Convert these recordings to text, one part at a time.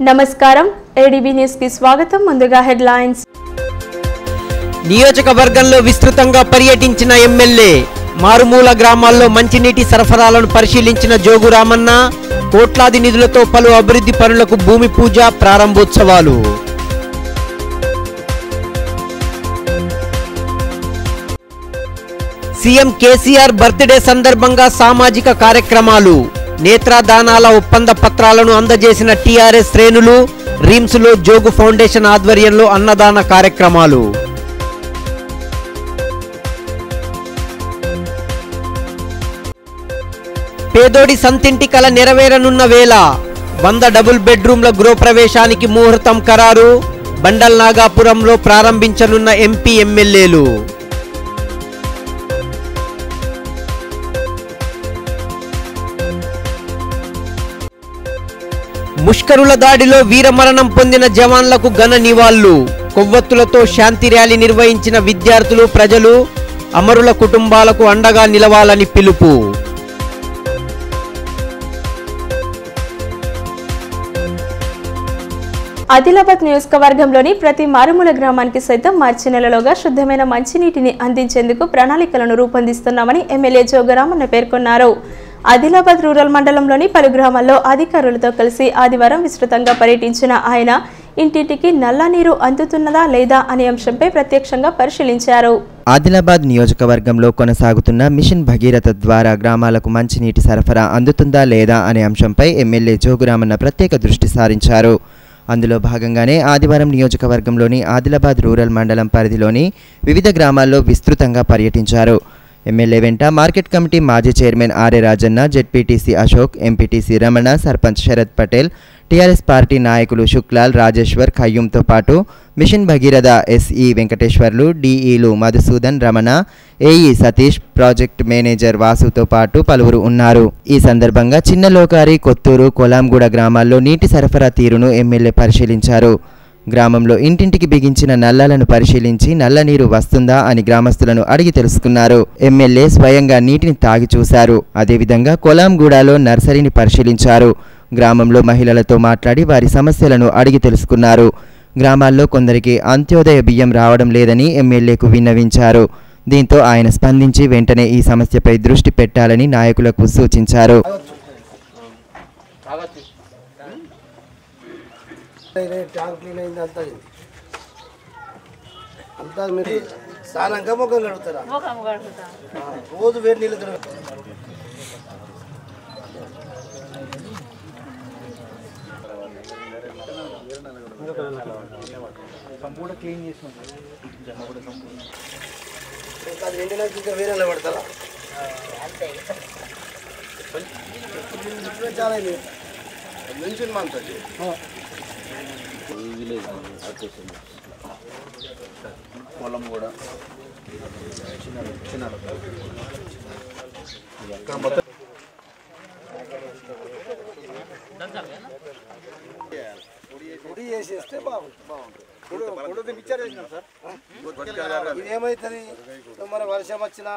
నమస్కారం ADB news కి స్వాగతం ముందుగా హెడ్లైన్స్ నియోజకవర్గంలో విస్తృతంగా పర్యటించిన ఎమ్మెల్యే మారుమూల గ్రామాల్లో మంచినీటి సరఫరాలను పరిశీలించిన జోగు రామన్న కోట్లాది నిధులతో పలు అభివృద్ధి పనులకు భూమి పూజ ప్రారంభోత్సవాలు సీఎం కేసీఆర్ బర్త్డే సందర్భంగా సామాజిక కార్యక్రమాలు నేత్రదానాల ఒప్పంద పత్రాలను అందజేసిన టీఆర్ఎస్ శ్రేణులు రిమ్స్లో జోగు ఫౌండేషన్ ఆధ్వర్యంలో అన్నదాన కార్యక్రమాలు పేదోడి సంతింటి కల నెరవేరనున్న వేళ వంద డబుల్ బెడ్రూమ్ల గృహప్రవేశానికి ముహూర్తం ఖరారు బండల్ నాగాపురంలో ప్రారంభించనున్న ఎంపీ ఎమ్మెల్యేలు ముష్కరుల దాడిలో వీరమరణం పొందిన జవాన్లకు ఘన నివాళులు కొవ్వొత్తులతో శాంతి ర్యాలీ నిర్వహించిన విద్యార్థులు ప్రజలు అమరుల కుటుంబాలకు అండగా నిలవాలని పిలుపు ఆదిలాబాద్ నియోజకవర్గంలోని ప్రతి మారుమూల గ్రామానికి సైతం మార్చి నెలలోగా శుద్ధమైన మంచినీటిని అందించేందుకు ప్రణాళికలను రూపొందిస్తున్నామని ఎమ్మెల్యే జోగరామన్న పేర్కొన్నారు ఆదిలాబాద్ రూరల్ మండలంలోని పలు గ్రామాల్లో అధికారులతో కలిసి ఆదివారం విస్తృతంగా పర్యటించిన ఆయన ఇంటింటికి నల్ల నీరు అందుతున్నదా లేదా అనే అంశంపై ప్రత్యక్షంగా పరిశీలించారు ఆదిలాబాద్ నియోజకవర్గంలో కొనసాగుతున్న మిషన్ భగీరథ ద్వారా గ్రామాలకు మంచినీటి సరఫరా అందుతుందా లేదా అనే అంశంపై ఎమ్మెల్యే జోగురామన్న ప్రత్యేక దృష్టి సారించారు అందులో భాగంగానే ఆదివారం నియోజకవర్గంలోని ఆదిలాబాద్ రూరల్ మండలం పరిధిలోని వివిధ గ్రామాల్లో విస్తృతంగా పర్యటించారు ఎమ్మెల్యే వెంట మార్కెట్ కమిటీ మాజీ chairman R A Rajanna ZPTC Ashok MPTC Ramana sarpanch Sharath Patel TRS party నాయకులు శుక్లాల్ రాజేశ్వర్ ఖయ్యూంతో పాటు మిషన్ భగీరథ ఎస్ఈ వెంకటేశ్వర్లు డిఈలు Madhusudan Ramana AE Satish project manager వాసుతో పాటు పలువురు ఉన్నారు ఈ సందర్భంగా చిన్న లోకారి కొత్తూరు కొలాంగూడ గ్రామాల్లో నీటి సరఫరా తీరును ఎమ్మెల్యే పరిశీలించారు గ్రామంలో ఇంటింటికి బిగించిన నల్లాలను పరిశీలించి నల్ల నీరు వస్తుందా అని గ్రామస్తులను అడిగి తెలుసుకున్నారు ఎమ్మెల్యే స్వయంగా నీటిని తాగి చూశారు అదేవిధంగా కొలాంగూడలో నర్సరీని పరిశీలించారు గ్రామంలో మహిళలతో మాట్లాడి వారి సమస్యలను అడిగి తెలుసుకున్నారు గ్రామాల్లో కొందరికి అంత్యోదయ బియ్యం రావడం లేదని ఎమ్మెల్యేకు విన్నవించారు దీంతో ఆయన స్పందించి వెంటనే ఈ సమస్యపై దృష్టి పెట్టాలని నాయకులకు సూచించారు ఇది ట్యాంక్ క్లీన్ అయింది అంతా అయింది అంతా మీరు స్నానంగా ముఖం కడుగుతారా ఆ, రోజు వేడి నీళ్ళు ఇంకా అది ఎండినాక ఇంకా వేరే పెడతారా చాలా అయింది. ఆ. పొడి చేసేస్తే బాగుంటుంది బాగుంటుంది ఇది ఏమవుతుంది మన వర్షం వచ్చినా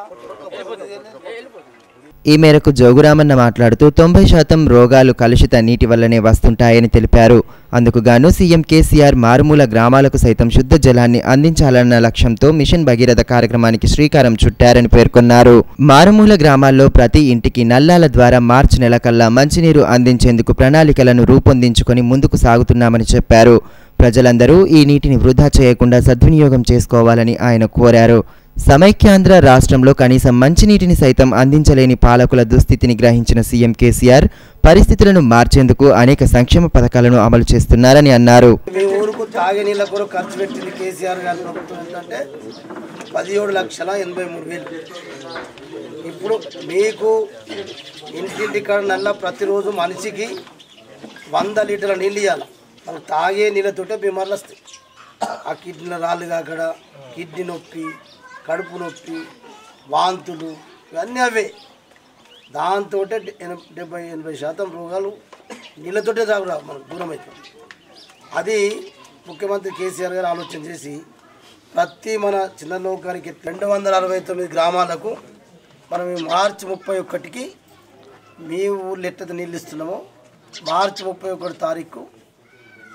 ఈ మేరకు జోగురామన్న మాట్లాడుతూ తొంభై శాతం రోగాలు కలుషిత నీటి వల్లనే వస్తుంటాయని తెలిపారు అందుకు గాను సీఎం కేసీఆర్ మారుమూల గ్రామాలకు సైతం శుద్ధ జలాన్ని అందించాలన్న లక్ష్యంతో మిషన్ భగీరథ కార్యక్రమానికి శ్రీకారం చుట్టారని పేర్కొన్నారు మారుమూల గ్రామాల్లో ప్రతి ఇంటికి నల్లాల ద్వారా మార్చి నెలకల్లా మంచినీరు అందించేందుకు ప్రణాళికలను రూపొందించుకొని ముందుకు సాగుతున్నామని చెప్పారు ప్రజలందరూ ఈ నీటిని వృధా చేయకుండా సద్వినియోగం చేసుకోవాలని ఆయన కోరారు సమైక్యాంధ్ర రాష్ట్రంలో కనీసం మంచినీటిని సైతం అందించలేని పాలకుల దుస్థితిని గ్రహించిన సీఎం కేసీఆర్ పరిస్థితులను మార్చేందుకు అనేక సంక్షేమ పథకాలను అమలు చేస్తున్నారని అన్నారు మీ ఊరుకు తాగే నీళ్ళ కొరకు ఖర్చు పెట్టింది కేసీఆర్ గారి ప్రభుత్వం ఏంటంటే పదిహేడు లక్షల ఎనభై మూడు వేలు ఇప్పుడు మీకు ఇంటింటి కాడ నల్ల ప్రతిరోజు మనిషికి వంద లీటర్ల నీళ్ళు ఇవ్వాలి మనకు తాగే నీళ్ళతోటే బీమార్లు వస్తాయి ఆ కిడ్నీల రాళ్ళు కాకడ కిడ్నీ నొప్పి కడుపు నొప్పి వాంతులు ఇవన్నీ అవే దాంతో డెబ్బై ఎనభై శాతం రోగాలు నీళ్ళతోటే తాగురా మనకు దూరం అవుతుంది అది ముఖ్యమంత్రి కేసీఆర్ గారు ఆలోచన చేసి ప్రతి మన చిన్న లోకానికి రెండు వందల అరవై తొమ్మిది గ్రామాలకు మనం ఈ మార్చి ముప్పై ఒకటికి మీ ఊళ్ళో ఎట్లయితే నీళ్ళు ఇస్తున్నామో మార్చి ముప్పై ఒకటి తారీఖు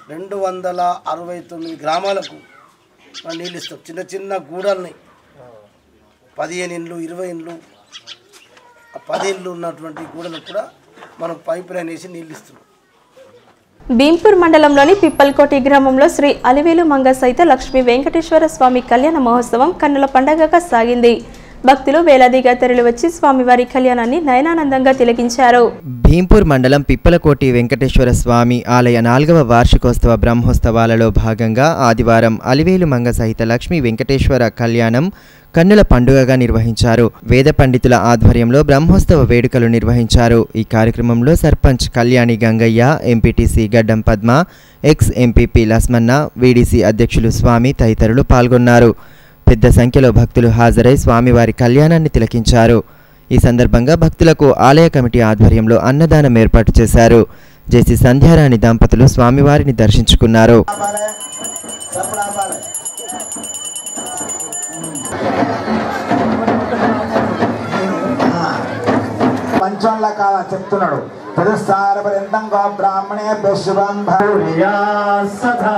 రెండు వందల అరవై తొమ్మిది గ్రామాలకు మనం నీళ్ళు ఇస్తాం చిన్న చిన్న గూడల్ని పదిహేను ఇండ్లు ఇరవై ఇండ్లు ఆ పది ఇండ్లు ఉన్నటువంటి గూడలకు కూడా మనం పైప్ లైన్ వేసి నీళ్ళు ఇస్తున్నాం భీంపూర్ మండలంలోని పిప్పల్కోటి గ్రామంలో శ్రీ అలివేలు మంగ సహిత లక్ష్మీ వెంకటేశ్వర స్వామి కళ్యాణ మహోత్సవం కన్నుల పండగగా సాగింది భక్తులు వేలాదిగా తరలివచ్చి స్వామివారి కళ్యాణాన్ని నయనానందంగా తిలకించారు భీంపూర్ మండలం పిప్పలకోటి వెంకటేశ్వర స్వామి ఆలయ నాలుగవ వార్షికోత్సవ బ్రహ్మోత్సవాలలో భాగంగా ఆదివారం అలివేలు మంగ సహిత లక్ష్మీ వెంకటేశ్వర కళ్యాణం కన్నుల పండుగగా నిర్వహించారు వేద పండితుల ఆధ్వర్యంలో బ్రహ్మోత్సవ వేడుకలు నిర్వహించారు ఈ కార్యక్రమంలో sarpanch Kalyani Gangaiah MPTC Gaddam Padma ex MPP Lasmanna VDC అధ్యక్షులు స్వామి తదితరులు పాల్గొన్నారు పెద్ద సంఖ్యలో భక్తులు హాజరై స్వామివారి కళ్యాణాన్ని తిలకించారు ఈ సందర్భంగా భక్తులకు ఆలయ కమిటీ ఆధ్వర్యంలో అన్నదానం ఏర్పాటు చేశారు జేసీ సంధ్యారాణి దంపతులు స్వామివారిని దర్శించుకున్నారు పంచంలా కాదా చెప్తున్నాడు చతుస్సార పర్యంతం గో బ్రాహ్మణే శుభం సదా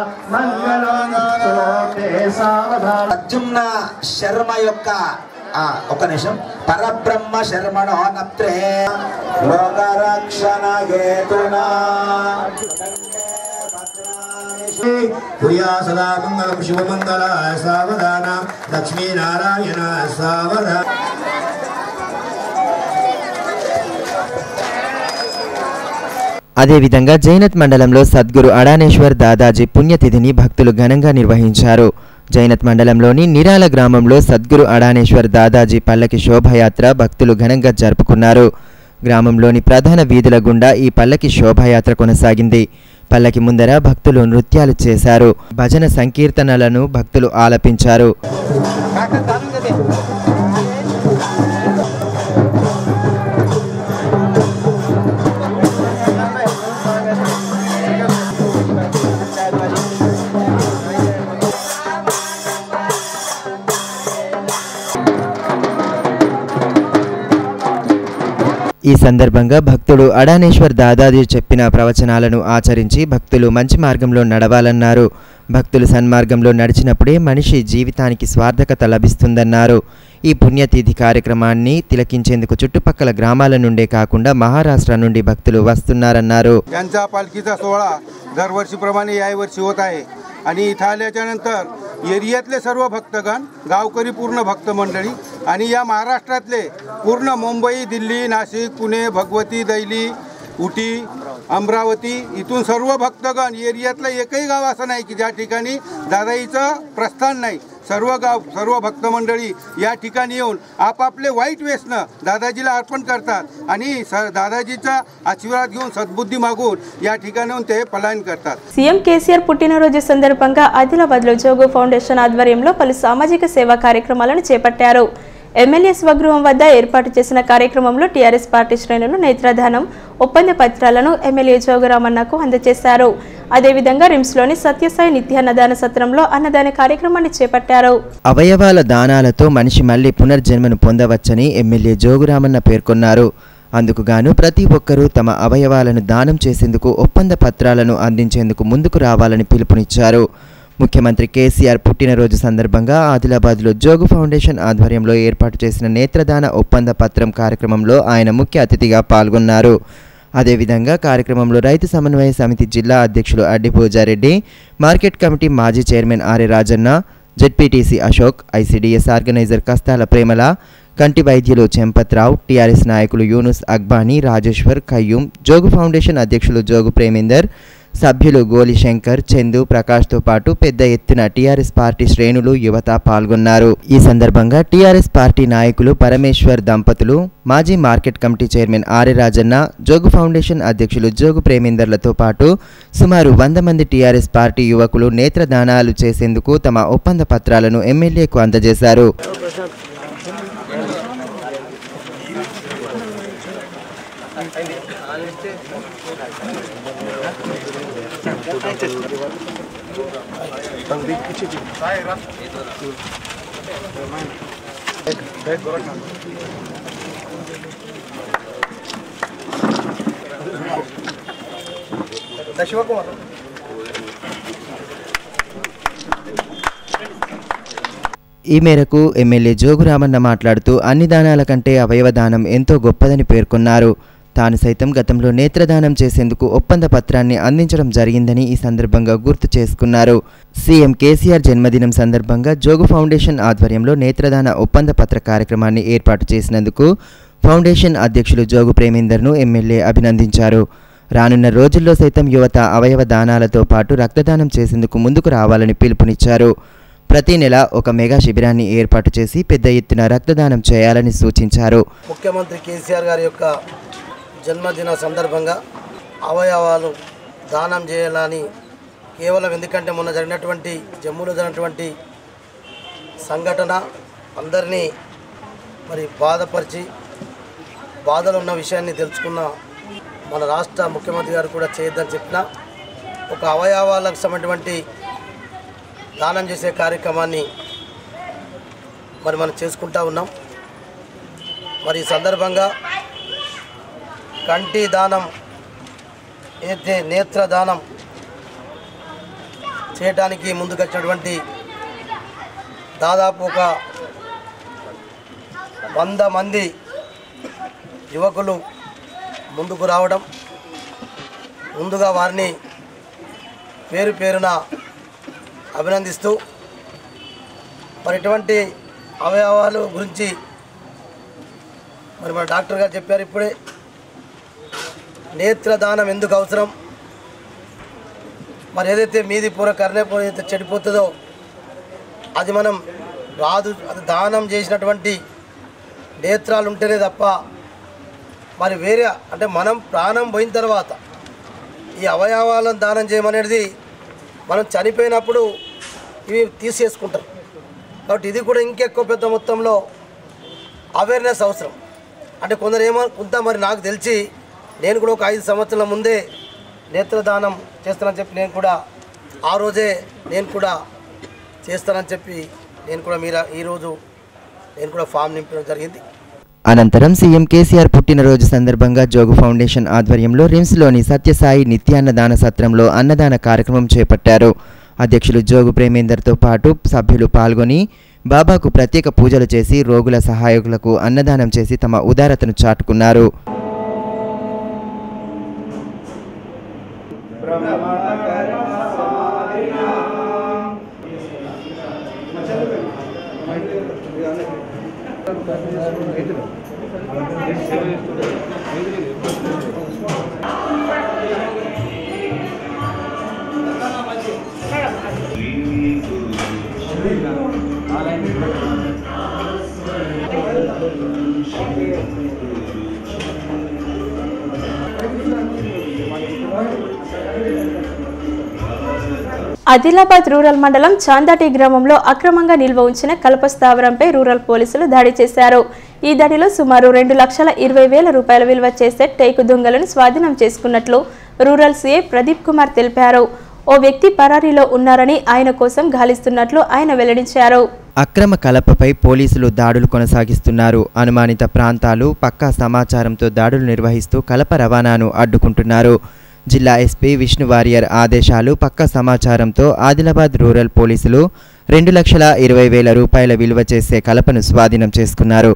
అర్జున శర్మ యొక్క ఆ, ఒక నిమిషం పరబ్రహ్మ శర్మణో నప్త్రే లోకరక్షణ హేతునా ప్రియా సదా మంగళం శివమంగళ సావధాన లక్ష్మీనారాయణ సావధాన అదేవిధంగా జైనత్ మండలంలో సద్గురు అడానేశ్వర్ దాదాజీ పుణ్యతిథిని భక్తులు ఘనంగా నిర్వహించారు జైనత్ మండలంలోని నిరాల గ్రామంలో సద్గురు అడానేశ్వర్ దాదాజీ పల్లకి శోభయాత్ర భక్తులు ఘనంగా జరుపుకున్నారు గ్రామంలోని ప్రధాన వీధుల గుండా ఈ పల్లకి శోభాయాత్ర కొనసాగింది పల్లకి ముందర భక్తులు నృత్యాలు చేశారు భజన సంకీర్తనలను భక్తులు ఆలపించారు ఈ సందర్భంగా భక్తుడు అడానేశ్వర్ దాదాజీ చెప్పిన ప్రవచనాలను ఆచరించి భక్తులు మంచి మార్గంలో నడవాలన్నారు భక్తులు సన్మార్గంలో నడిచినప్పుడే మనిషి జీవితానికి స్వార్థకత లభిస్తుందన్నారు ఈ పుణ్యతిథి కార్యక్రమాన్ని తిలకించేందుకు చుట్టుపక్కల గ్రామాల నుండే కాకుండా మహారాష్ట్ర నుండి భక్తులు వస్తున్నారన్నారు यांचा पालखीचा सोहळा दरवर्षीप्रमाणे याही वर्षी होत आहे आणि इथं आल्याच्या नंतर एरियातले सर्व भक्तगण गावकरी पूर्ण भक्त मंडळी आणि या महाराष्ट्रातले पूर्ण मुंबई दिल्ली नाशिक पुणे भगवती दैली उटी अमरावती इथून सर्व भक्तगण एरियातलं एकही गाव असं नाही की ज्या ठिकाणी दादाईचं प्रस्थान नाही सर्व गाव सर्व भक्त मंडळी या ठिकाणी येऊन आपापले वाईट व्यसनं दादाजीला अर्पण करतात आणि स दादाजीचा आशीर्वाद घेऊन सद्बुद्धी मागून या ठिकाणाहून ते पलायन करतात సీఎం కేసీఆర్ పుట్టినరోజు సందర్భంగా ఆదిలాబాద్లో జోగు ఫౌండేషన్ ఆధ్వర్యంలో పలు సామాజిక సేవా కార్యక్రమాలను చేపట్టారు ఎమ్మెల్యే స్వగృహం వద్ద ఏర్పాటు చేసిన కార్యక్రమంలో టీఆర్ఎస్ పార్టీ శ్రేణులు నేత్రదానం ఒప్పంద పత్రాలను ఎమ్మెల్యే జోగురామన్నకు అందజేశారు అదేవిధంగా రిమ్స్లోని సత్యసాయి నిత్యాన్నదాన సత్రంలో అన్నదాన కార్యక్రమాన్ని చేపట్టారు అవయవాల దానాలతో మనిషి మళ్ళీ పునర్జన్మను పొందవచ్చని ఎమ్మెల్యే జోగురామన్న పేర్కొన్నారు అందుకు గాను ప్రతి ఒక్కరూ తమ అవయవాలను దానం చేసేందుకు ఒప్పంద పత్రాలను అందించేందుకు ముందుకు రావాలని పిలుపునిచ్చారు ముఖ్యమంత్రి కేసీఆర్ పుట్టినరోజు సందర్భంగా ఆదిలాబాద్లో జోగు ఫౌండేషన్ ఆధ్వర్యంలో ఏర్పాటు చేసిన నేత్రదాన ఒప్పంద పత్రం కార్యక్రమంలో ఆయన ముఖ్య అతిథిగా పాల్గొన్నారు అదేవిధంగా కార్యక్రమంలో రైతు సమన్వయ సమితి జిల్లా అధ్యక్షులు అడ్డి పూజారెడ్డి మార్కెట్ కమిటీ మాజీ chairman R A Rajanna ZPTC Ashok ICDS organiser కస్తాల Premala కంటి వైద్యులు చెంపత్రావు టీఆర్ఎస్ నాయకులు యూనుస్ అక్బానీ రాజేశ్వర్ ఖయ్యూం జోగు ఫౌండేషన్ అధ్యక్షులు జోగు ప్రేమేందర్ సభ్యులు గోలి శంకర్ చందు ప్రకాష్తో పాటు పెద్ద ఎత్తున టీఆర్ఎస్ పార్టీ శ్రేణులు యువత పాల్గొన్నారు ఈ సందర్భంగా టీఆర్ఎస్ పార్టీ నాయకులు పరమేశ్వర్ దంపతులు మాజీ market committee chairman Arya Rajanna Jogu foundation అధ్యక్షులు జోగు ప్రేమేందర్లతో పాటు సుమారు వంద మంది టీఆర్ఎస్ పార్టీ యువకులు నేత్రదానాలు చేసేందుకు తమ ఒప్పంద పత్రాలను ఎమ్మెల్యేకు అందజేశారు ఈ మేరకు ఎమ్మెల్యే జోగురామన్న మాట్లాడుతూ అన్ని దానాల కంటే అవయవ దానం ఎంతో గొప్పదని పేర్కొన్నారు తాను సైతం గతంలో నేత్రదానం చేసేందుకు ఒప్పంద పత్రాన్ని అందించడం జరిగిందని ఈ సందర్భంగా గుర్తు చేసుకున్నారు సీఎం కేసీఆర్ జన్మదినం సందర్భంగా జోగు ఫౌండేషన్ ఆధ్వర్యంలో నేత్రదాన ఒప్పంద పత్ర కార్యక్రమాన్ని ఏర్పాటు చేసినందుకు ఫౌండేషన్ అధ్యక్షులు జోగు ప్రేమేందర్ను ఎమ్మెల్యే అభినందించారు రానున్న రోజుల్లో సైతం యువత అవయవ దానాలతో పాటు రక్తదానం చేసేందుకు ముందుకు రావాలని పిలుపునిచ్చారు ప్రతి నెల ఒక మెగా శిబిరాన్ని ఏర్పాటు చేసి పెద్ద ఎత్తున రక్తదానం చేయాలని సూచించారు ముఖ్యమంత్రి కేసీఆర్ గారి యొక్క జన్మదిన సందర్భంగా అవయవాలు దానం చేయాలని కేవలం ఎందుకంటే మొన్న జరిగినటువంటి జమ్మూలో జరిగినటువంటి సంఘటన అందరినీ మరి బాధపరిచి బాధలు ఉన్న విషయాన్ని తెలుసుకున్న మన రాష్ట్ర ముఖ్యమంత్రి గారు కూడా చేయొద్దని చెప్పిన ఒక అవయవాలకు సంబంధించినటువంటి దానం చేసే కార్యక్రమాన్ని మరి మనం చేసుకుంటా ఉన్నాం మరి ఈ సందర్భంగా కంటి దానం ఏదైతే నేత్ర దానం చేయటానికి ముందుకొచ్చినటువంటి దాదాపు ఒక వంద మంది యువకులు ముందుకు రావడం ముందుగా వారిని పేరు పేరున అభినందిస్తూ మరి ఇటువంటి అవయవాలు గురించి మరి మన డాక్టర్ గారు చెప్పారు ఇప్పుడే నేత్రదానం ఎందుకు అవసరం మరి ఏదైతే మీది పూర కర్ణపూర ఏదైతే చెడిపోతుందో అది మనం రాదు అది దానం చేసినటువంటి నేత్రాలు ఉంటేనే తప్ప మరి వేరే అంటే మనం ప్రాణం పోయిన తర్వాత ఈ అవయవాలను దానం చేయమనేది మనం చనిపోయినప్పుడు ఇవి తీసేసుకుంటారు కాబట్టి ఇది కూడా ఇంకెక్కువ పెద్ద మొత్తంలో అవేర్నెస్ అవసరం అంటే కొందరు ఏమో కొంత మరి నాకు తెలిసి నేను కూడా ఒక ఐదు సంవత్సరాల ముందే నేత్రదానం చేస్తానని చెప్పి నేను కూడా ఆ రోజే నేను కూడా చేస్తానని చెప్పి నేను కూడా మీరు ఈరోజు నేను కూడా ఫామ్ నింపడం జరిగింది అనంతరం సీఎం కేసీఆర్ పుట్టినరోజు సందర్భంగా జోగు ఫౌండేషన్ ఆధ్వర్యంలో రిమ్స్లోని సత్యసాయి నిత్యాన్నదాన సత్రంలో అన్నదాన కార్యక్రమం చేపట్టారు అధ్యక్షులు జోగు ప్రేమేందర్తో పాటు సభ్యులు పాల్గొని బాబాకు ప్రత్యేక పూజలు చేసి రోగుల సహాయకులకు అన్నదానం చేసి తమ ఉదారతను చాటుకున్నారు ఆదిలాబాద్ రూరల్ మండలం చాందాటి గ్రామంలో అక్రమంగా నిల్వ ఉంచిన కలప స్థావరంపై రూరల్ పోలీసులు దాడి చేశారు ఈ దాడిలో సుమారు రెండు లక్షల ఇరవై వేల రూపాయల విలువ చేసే టేకు దొంగలను స్వాధీనం చేసుకున్నట్లు రూరల్ సీఐ ప్రదీప్ కుమార్ తెలిపారు ఓ వ్యక్తి పరారీలో ఉన్నారని ఆయన కోసం గాలిస్తున్నట్లు ఆయన వెల్లడించారు అక్రమ కలపపై పోలీసులు దాడులు కొనసాగిస్తున్నారు అనుమానిత ప్రాంతాలు పక్కా సమాచారంతో దాడులు నిర్వహిస్తూ కలప రవాణాను అడ్డుకుంటున్నారు జిల్లా ఎస్పీ విష్ణు వారియర్ ఆదేశాలు పక్కా సమాచారంతో ఆదిలాబాద్ రూరల్ పోలీసులు రెండు లక్షల ఇరవై వేల రూపాయల విలువ చేసే కలపను స్వాధీనం చేసుకున్నారు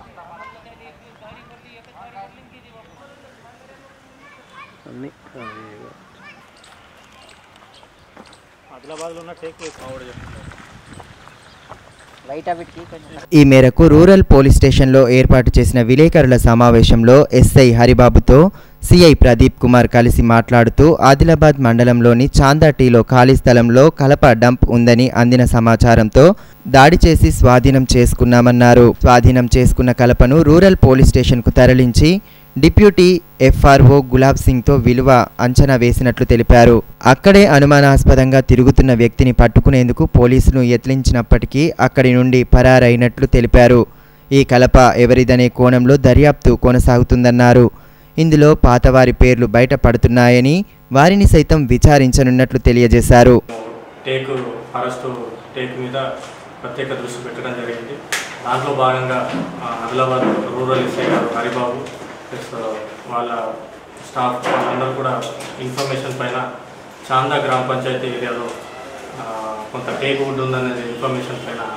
ఈ మేరకు రూరల్ పోలీస్ స్టేషన్లో ఏర్పాటు చేసిన విలేకరుల సమావేశంలో ఎస్ఐ హరిబాబుతో సిఐ ప్రదీప్ కుమార్ కలిసి మాట్లాడుతూ ఆదిలాబాద్ మండలంలోని చాందాటీలో ఖాళీ స్థలంలో కలప డంప్ ఉందని అందిన సమాచారంతో దాడి చేసి స్వాధీనం చేసుకున్నామన్నారు స్వాధీనం చేసుకున్న కలపను రూరల్ పోలీస్ స్టేషన్కు తరలించి డిప్యూటీ ఎఫ్ఆర్ఓ గులాబ్ సింగ్తో విలువ అంచనా వేసినట్లు తెలిపారు అక్కడే అనుమానాస్పదంగా తిరుగుతున్న వ్యక్తిని పట్టుకునేందుకు పోలీసులు యత్నించినప్పటికీ అక్కడి నుండి పరారైనట్లు తెలిపారు ఈ కలప ఎవరిదనే కోణంలో దర్యాప్తు కొనసాగుతుందన్నారు ఇందులో పాతవారి పేర్లు బయటపడుతున్నాయని వారిని సైతం విచారించనున్నట్లు తెలియజేశారు టేకు ఫారెస్ట్ టేక్ మీద ప్రత్యేక దృష్టి పెట్టడం జరిగింది దాంట్లో భాగంగా ఆ, ఆదిలాబాద్ రూరల్ ఎస్ఐ గారు హరిబాబు ప్లస్ వాళ్ళ స్టాఫ్ వాళ్ళందరూ కూడా ఇన్ఫర్మేషన్ పైన చాందా గ్రామ పంచాయతీ ఏరియాలో ఆ, కొంత టేక్ వుడ్ ఉందనే ఇన్ఫర్మేషన్ పైన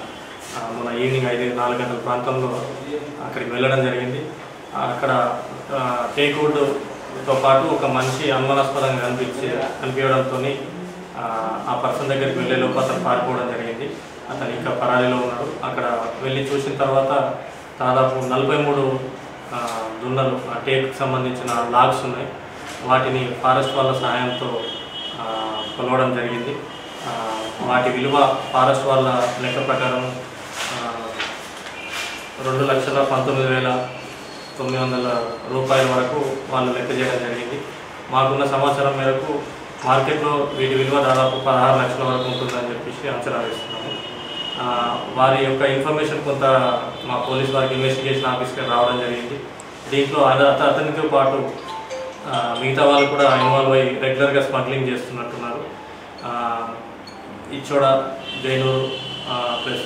ఆ, మొన్న ఈవినింగ్ ఐదు నాలుగు గంటల ప్రాంతంలో అక్కడికి వెళ్ళడం జరిగింది అక్కడ ఆ, టేక్వుడ్తో పాటు ఒక మనిషి అనుమానాస్పదంగా కనిపించి కనిపించడంతో ఆ పర్సన్ దగ్గరికి వెళ్ళే లోపు అతను పారిపోవడం జరిగింది అతను ఇంకా పరారీలో ఉన్నాడు అక్కడ వెళ్ళి చూసిన తర్వాత దాదాపు నలభై మూడు దున్నలు ఆ టేక్కి సంబంధించిన లాగ్స్ ఉన్నాయి వాటిని ఫారెస్ట్ వాళ్ళ సహాయంతో ఆ, కొలవడం జరిగింది ఆ, వాటి విలువ ఫారెస్ట్ వాళ్ళ లెక్క ప్రకారం ఆ, రెండు లక్షల పంతొమ్మిది వేల తొమ్మిది వందల రూపాయల వరకు వాళ్ళు లెక్క చేయడం జరిగింది మాకున్న సమాచారం మేరకు మార్కెట్లో వీటి విలువ దాదాపు పదహారు లక్షల వరకు ఉంటుందని చెప్పేసి అంచనా వేస్తున్నాము ఆ, వారి యొక్క ఇన్ఫర్మేషన్ కొంత మా పోలీస్ వారికి ఇన్వెస్టిగేషన్ ఆఫీస్కి రావడం జరిగింది దీంట్లో అత- అత- అతనితో పాటు ఆ, మిగతా వాళ్ళు కూడా ఇన్వాల్వ్ అయ్యి రెగ్యులర్గా స్మగ్లింగ్ చేస్తున్నట్టున్నారు ఆ, ఇచ్చోడ జైనూరు ప్లస్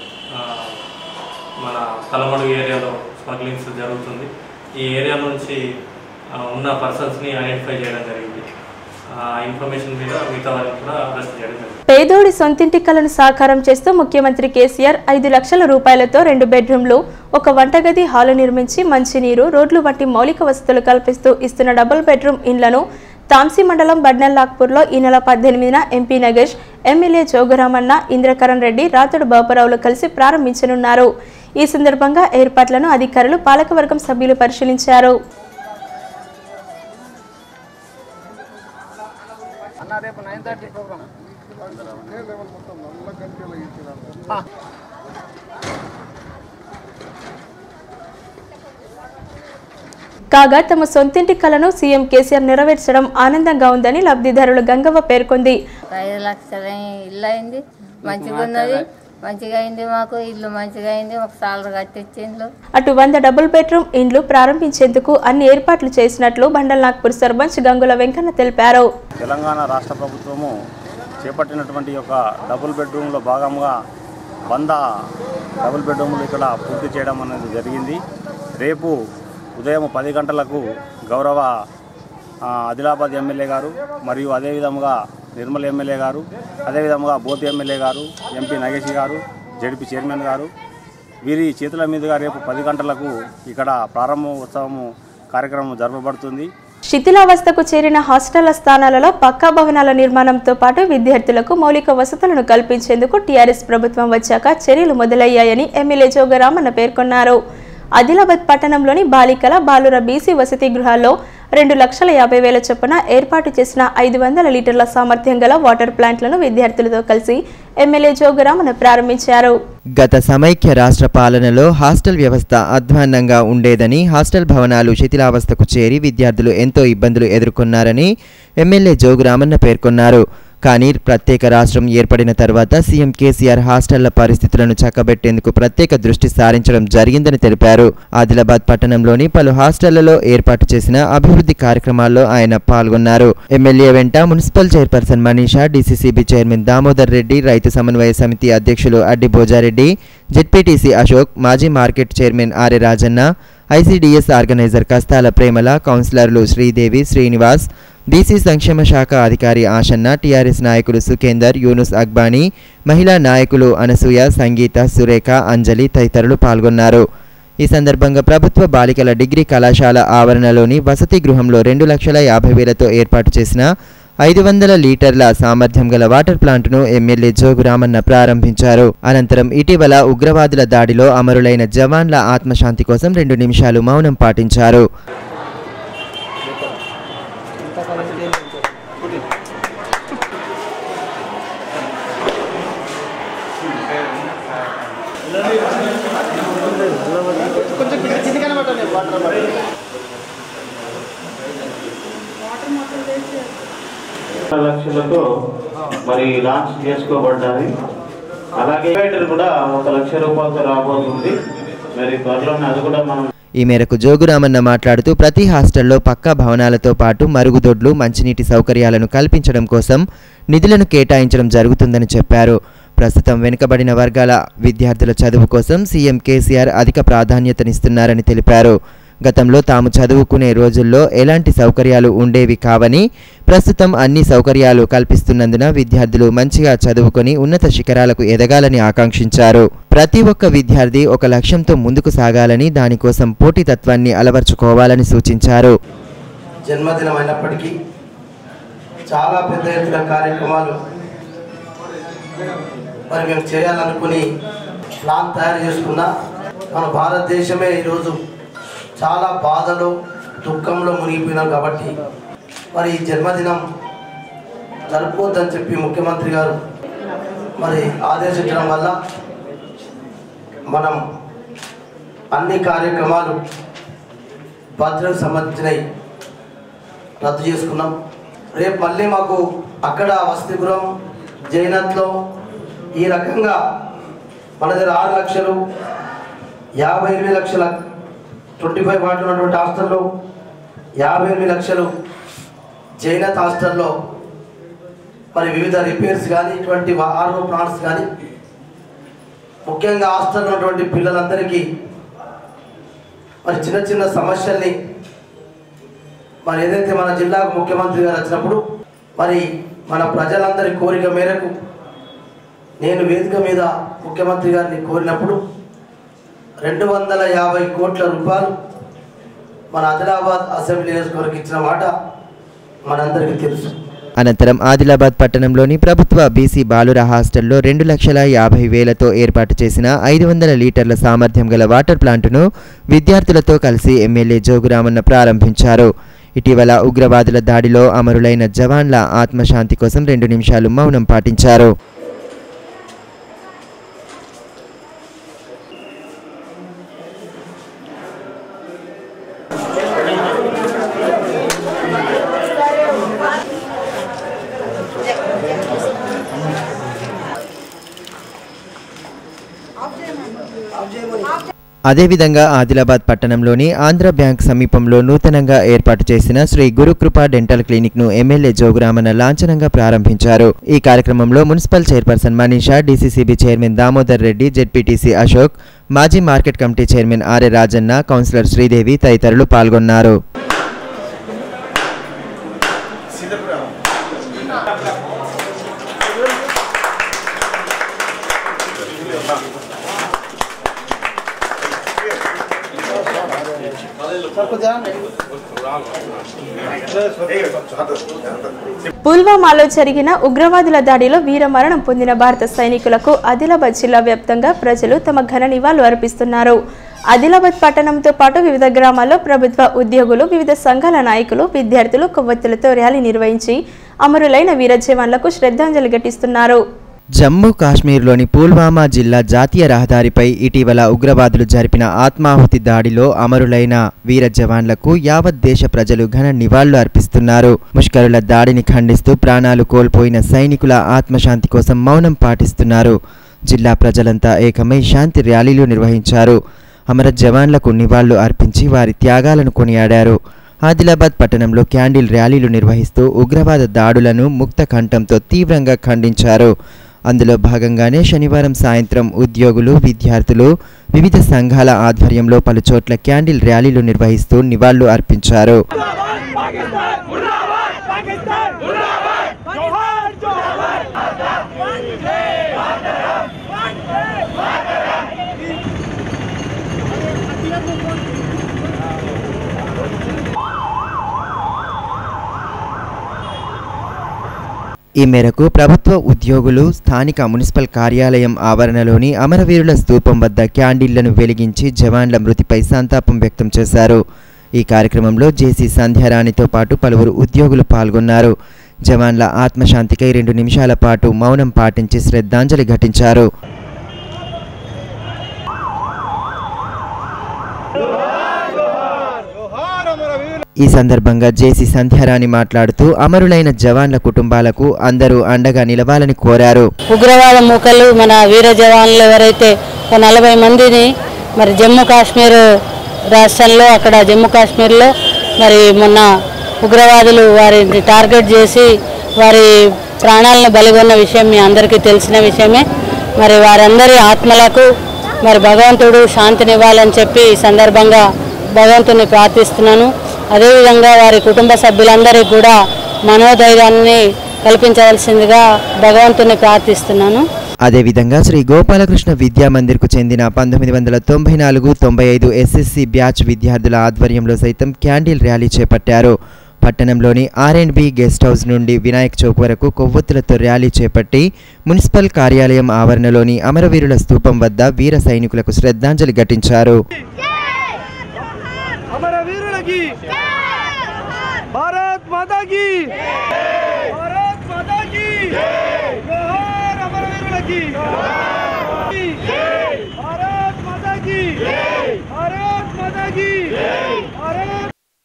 మన తలమడు ఏరియాలో స్మగ్లింగ్స్ జరుగుతుంది ఈ ఏరియా నుంచి ఆ, ఉన్న పర్సన్స్ని ఐడెంటిఫై చేయడం జరిగింది ఆ ఇన్ఫర్మేషన్ మీద మిగతా వారిని కూడా అరెస్ట్ చేయడం జరిగింది పేదోడి సొంతింటి కలను సాకారం చేస్తూ ముఖ్యమంత్రి కేసీఆర్ ఐదు లక్షల రూపాయలతో రెండు బెడ్రూమ్లు ఒక వంటగది హాలు నిర్మించి మంచినీరు రోడ్లు వంటి మౌలిక వసతులు కల్పిస్తూ ఇస్తున్న డబుల్ బెడ్రూమ్ ఇండ్లను తాంసీ మండలం బడ్నల్లాక్పూర్లో ఈ నెల పద్దెనిమిదిన ఎంపీ నగేష్ ఎమ్మెల్యే జోగురామన్న ఇంద్రకరణ్ రెడ్డి రాతుడు బాపురావులు కలిసి ప్రారంభించనున్నారు ఈ సందర్భంగా ఏర్పాట్లను అధికారులు పాలకవర్గం సభ్యులు పరిశీలించారు కాగా తమ సొంతింటి కలను సీఎం కేసీఆర్ నెరవేర్చడం ఆనందంగా ఉందని లబ్ధిదారులు గంగవ్వ పేర్కొంది ఐదు లక్షల ఇల్లు అయింది మంచిగా ఉన్నది మంచిగా అయింది మాకు ఇల్లు మంచిగా అయింది ఒక సాలరీ కట్టించిండ్రు అటు వంద డబుల్ బెడ్రూమ్ ఇండ్లు ప్రారంభించేందుకు అన్ని ఏర్పాట్లు చేసినట్లు బండల్ నాగ్పూర్ సర్పంచ్ గంగుల వెంకన్న తెలిపారు తెలంగాణ రాష్ట్ర ప్రభుత్వము చేపట్టినటువంటి యొక్క డబుల్ బెడ్రూమ్లో భాగంగా వంద డబుల్ బెడ్రూమ్లు ఇక్కడ పూర్తి చేయడం అనేది జరిగింది రేపు ఉదయం పది గంటలకు గౌరవ ఆ, ఆదిలాబాద్ ఎమ్మెల్యే గారు మరియు అదేవిధముగా నిర్మల్ ఎమ్మెల్యే గారు అదేవిధముగా బోతి ఎమ్మెల్యే గారు ఎంపీ నగేష్ గారు జడ్పీ చైర్మన్ గారు వీరి చేతుల మీదుగా రేపు పది గంటలకు ఇక్కడ ప్రారంభోత్సవము కార్యక్రమం జరపబడుతుంది శిథిలావస్థకు చేరిన హాస్టళ్ల స్థానాలలో పక్కా భవనాల నిర్మాణంతో పాటు విద్యార్థులకు మౌలిక వసతులను కల్పించేందుకు టీఆర్ఎస్ ప్రభుత్వం వచ్చాక చర్యలు మొదలయ్యాయని ఎమ్మెల్యే జోగరామన్న పేర్కొన్నారు ఆదిలాబాద్ పట్టణంలోని బాలికల బాలుర బీసీ వసతి గృహాల్లో రెండు లక్షల యాభై వేల చొప్పున ఏర్పాటు చేసిన ఐదు వందల లీటర్ల సామర్థ్యం గల వాటర్ ప్లాంట్లను విద్యార్థులతో కలిసి ఎమ్మెల్యే జోగరామన్న ప్రారంభించారు గత సమైక్య రాష్ట్ర పాలనలో హాస్టల్ వ్యవస్థ అధ్వాన్నంగా ఉండేదని హాస్టల్ భవనాలు శిథిలావస్థకు చేరి విద్యార్థులు ఎంతో ఇబ్బందులు ఎదుర్కొన్నారని ఎమ్మెల్యే జోగురామన్న పేర్కొన్నారు కానీ ప్రత్యేక రాష్ట్రం ఏర్పడిన తర్వాత సీఎం కేసీఆర్ హాస్టళ్ల పరిస్థితులను చక్కబెట్టేందుకు ప్రత్యేక దృష్టి సారించడం జరిగిందని తెలిపారు ఆదిలాబాద్ పట్టణంలోని పలు హాస్టళ్లలో ఏర్పాటు చేసిన అభివృద్ధి కార్యక్రమాల్లో ఆయన పాల్గొన్నారు ఎమ్మెల్యే వెంట municipal chairperson Manisha DCCB chairman Damodar Reddy రైతు సమన్వయ సమితి అధ్యక్షులు అడ్డి భోజారెడ్డి జెడ్పీటీసీ అశోక్ మాజీ market chairman Arya Rajanna ICDS organiser కస్తాల Premala కౌన్సిలర్లు శ్రీదేవి శ్రీనివాస్ బీసీ సంక్షేమ శాఖ అధికారి ఆషన్న టీఆర్ఎస్ నాయకులు సుఖేందర్ యూనుస్ అక్బానీ మహిళా నాయకులు అనసూయ సంగీత సురేఖ అంజలి తదితరులు పాల్గొన్నారు ఈ సందర్భంగా ప్రభుత్వ బాలికల డిగ్రీ కళాశాల ఆవరణలోని వసతి గృహంలో రెండు లక్షల యాభై వేలతో ఏర్పాటు చేసిన ఐదు వందల లీటర్ల సామర్థ్యం గల వాటర్ ప్లాంట్ను ఎమ్మెల్యే జోగు రామన్న ప్రారంభించారు అనంతరం ఇటీవల ఉగ్రవాదుల దాడిలో అమరులైన జవాన్ల ఆత్మశాంతి కోసం రెండు నిమిషాలు మౌనం పాటించారు లక్షలతో మరి లాంచ్ చేసుకోబడ్డాయి అలాగే డివైడర్ కూడా ఒక లక్ష రూపాయలతో రాబోతుంది మరి త్వరలోనే అది కూడా మనం ఈ మేరకు జోగురామన్న మాట్లాడుతూ ప్రతి హాస్టల్లో పక్కా భవనాలతో పాటు మరుగుదొడ్లు మంచినీటి సౌకర్యాలను కల్పించడం కోసం నిధులను కేటాయించడం జరుగుతుందని చెప్పారు ప్రస్తుతం వెనుకబడిన వర్గాల విద్యార్థుల చదువు కోసం సీఎం కేసీఆర్ అధిక ప్రాధాన్యతనిస్తున్నారని తెలిపారు గతంలో తాము చదువుకునే రోజుల్లో ఎలాంటి సౌకర్యాలు ఉండేవి కావని ప్రస్తుతం అన్ని సౌకర్యాలు కల్పిస్తున్నందున విద్యార్థులు మంచిగా చదువుకొని ఉన్నత శిఖరాలకు ఎదగాలని ఆకాంక్షించారు ప్రతి ఒక్క విద్యార్థి ఒక లక్ష్యంతో ముందుకు సాగాలని దానికోసం పోటీతత్వాన్ని అలవర్చుకోవాలని సూచించారు జన్మదినం అయినప్పటికీ చాలా పెద్ద ఎత్తున కార్యక్రమాలు మరి మేము చేయాలనుకుని ప్లాన్ తయారు చేసుకున్నా మన భారతదేశమే ఈరోజు చాలా బాధలో దుఃఖంలో మునిగిపోయినాం కాబట్టి మరి ఈ జన్మదినం జరుపుకోవద్దని చెప్పి ముఖ్యమంత్రి గారు మరి ఆదేశించడం వల్ల మనం అన్ని కార్యక్రమాలు భద్రకు సంబంధించినవి రద్దు చేసుకున్నాం రేపు మళ్ళీ మాకు అక్కడ వసతిగృహం జైనత్లో ఈ రకంగా మన దగ్గర ఆరు లక్షలు యాభై ఎనిమిది లక్షల ట్వంటీ ఫైవ్ వాటి ఉన్నటువంటి హాస్టల్లో యాభై ఎనిమిది లక్షలు జైనత్ హాస్టల్లో మరి వివిధ రిపేర్స్ కానీ ఇటువంటి ఆర్ఓ ప్లాంట్స్ కానీ ముఖ్యంగా హాస్టల్లో ఉన్నటువంటి పిల్లలందరికీ మరి చిన్న చిన్న సమస్యల్ని మరి ఏదైతే మన జిల్లాకు ముఖ్యమంత్రి గారు వచ్చినప్పుడు మరి మన ప్రజలందరి కోరిక మేరకు నేను వేదిక మీద ముఖ్యమంత్రి గారిని కోరినప్పుడు రెండు వందల యాభై కోట్ల రూపాయలు మన ఆదిలాబాద్ అసెంబ్లీ నియోజకవర్గం ఇచ్చిన మాట మనందరికీ తెలుసు అనంతరం ఆదిలాబాద్ పట్టణంలోని ప్రభుత్వ బీసీ బాలుర హాస్టల్లో రెండు లక్షల యాభై వేలతో ఏర్పాటు చేసిన ఐదు వందల లీటర్ల సామర్థ్యం గల వాటర్ ప్లాంటును విద్యార్థులతో కలిసి ఎమ్మెల్యే జోగురామన్న ప్రారంభించారు ఇటీవల ఉగ్రవాదుల దాడిలో అమరులైన జవాన్ల ఆత్మశాంతి కోసం రెండు నిమిషాలు మౌనం పాటించారు అదేవిధంగా ఆదిలాబాద్ పట్టణంలోని ఆంధ్ర బ్యాంక్ సమీపంలో నూతనంగా ఏర్పాటు చేసిన శ్రీ గురుకృప డెంటల్ క్లినిక్ ను ఎమ్మెల్యే జోగురామన్న లాంఛనంగా ప్రారంభించారు ఈ కార్యక్రమంలో municipal chairperson Manisha DCCB chairman Damodar Reddy ZPTC Ashok మాజీ market committee chairman R A Rajanna councillor Sridevi తదితరులు పాల్గొన్నారు పుల్వామాలో జరిగిన ఉగ్రవాదుల దాడిలో వీరమరణం పొందిన భారత సైనికులకు ఆదిలాబాద్ జిల్లా వ్యాప్తంగా ప్రజలు తమ ఘన నివాళులు అర్పిస్తున్నారు ఆదిలాబాద్ పట్టణంతో పాటు వివిధ గ్రామాల్లో ప్రభుత్వ ఉద్యోగులు వివిధ సంఘాల నాయకులు విద్యార్థులు కొవ్వొత్తులతో ర్యాలీ నిర్వహించి అమరులైన వీర జవాన్లకు శ్రద్ధాంజలి ఘటిస్తున్నారు జమ్మూ కాశ్మీర్లోని పుల్వామా జిల్లా జాతీయ రహదారిపై ఇటీవల ఉగ్రవాదులు జరిపిన ఆత్మాహుతి దాడిలో అమరులైన వీర జవాన్లకు యావత్ దేశ ప్రజలు ఘన నివాళులు అర్పిస్తున్నారు ముష్కరుల దాడిని ఖండిస్తూ ప్రాణాలు కోల్పోయిన సైనికుల ఆత్మశాంతి కోసం మౌనం పాటిస్తున్నారు జిల్లా ప్రజలంతా ఏకమై శాంతి ర్యాలీలు నిర్వహించారు అమర జవాన్లకు నివాళులు అర్పించి వారి త్యాగాలను కొనియాడారు ఆదిలాబాద్ పట్టణంలో క్యాండిల్ ర్యాలీలు నిర్వహిస్తూ ఉగ్రవాద దాడులను ముక్త కంఠంతో తీవ్రంగా ఖండించారు అందులో భాగంగానే శనివారం సాయంత్రం ఉద్యోగులు విద్యార్థులు వివిధ సంఘాల ఆధ్వర్యంలో పలుచోట్ల క్యాండిల్ ర్యాలీలు నిర్వహిస్తూ నివాళులు అర్పించారు ఈ మేరకు ప్రభుత్వ ఉద్యోగులు స్థానిక మున్సిపల్ కార్యాలయం ఆవరణలోని అమరవీరుల స్తూపం వద్ద క్యాండిళ్లను వెలిగించి జవాన్ల మృతిపై సంతాపం వ్యక్తం చేశారు ఈ కార్యక్రమంలో జేసీ సంధ్యారాణితో పాటు పలువురు ఉద్యోగులు పాల్గొన్నారు జవాన్ల ఆత్మశాంతికై రెండు నిమిషాల పాటు మౌనం పాటించి శ్రద్ధాంజలి ఘటించారు ఈ సందర్భంగా జేసీ సంధ్యారాణి మాట్లాడుతూ అమరులైన జవాన్ల కుటుంబాలకు అందరూ అండగా నిలవాలని కోరారు ఉగ్రవాద మూకలు మన వీర జవాన్లు ఎవరైతే ఒక నలభై మందిని మరి జమ్మూ కాశ్మీర్ రాష్ట్రంలో అక్కడ జమ్మూ కాశ్మీర్లో మరి మొన్న ఉగ్రవాదులు వారిని టార్గెట్ చేసి వారి ప్రాణాలను బలిగొన్న విషయం మీ అందరికీ తెలిసిన విషయమే మరి వారందరి ఆత్మలకు మరి భగవంతుడు శాంతినివ్వాలని చెప్పి ఈ సందర్భంగా భగవంతుని ప్రార్థిస్తున్నాను అదేవిధంగా వారి కుటుంబ సభ్యులందరికీ కూడా మనోధైర్యాన్ని కల్పించవలసిందిగా భగవంతుని ప్రార్థిస్తున్నాను అదేవిధంగా శ్రీ గోపాలకృష్ణ విద్యా మందిర్కు చెందిన పంతొమ్మిది వందల తొంభై నాలుగు తొంభై ఐదు ఎస్ఎస్సి బ్యాచ్ విద్యార్థుల ఆధ్వర్యంలో సైతం క్యాండిల్ ర్యాలీ చేపట్టారు పట్టణంలోని R and B guest house నుండి వినాయక్ చౌక్ వరకు కొవ్వొత్తులతో ర్యాలీ చేపట్టి మున్సిపల్ కార్యాలయం ఆవరణలోని అమరవీరుల స్తూపం వద్ద వీర సైనికులకు శ్రద్ధాంజలి ఘటించారు అమరవీరులకి భారత్ మాతాకి భారత్ మాతాకి జోహార్ అమరవీరులకి భారత్ మాతాకి భారత్ మాతాకి భారత్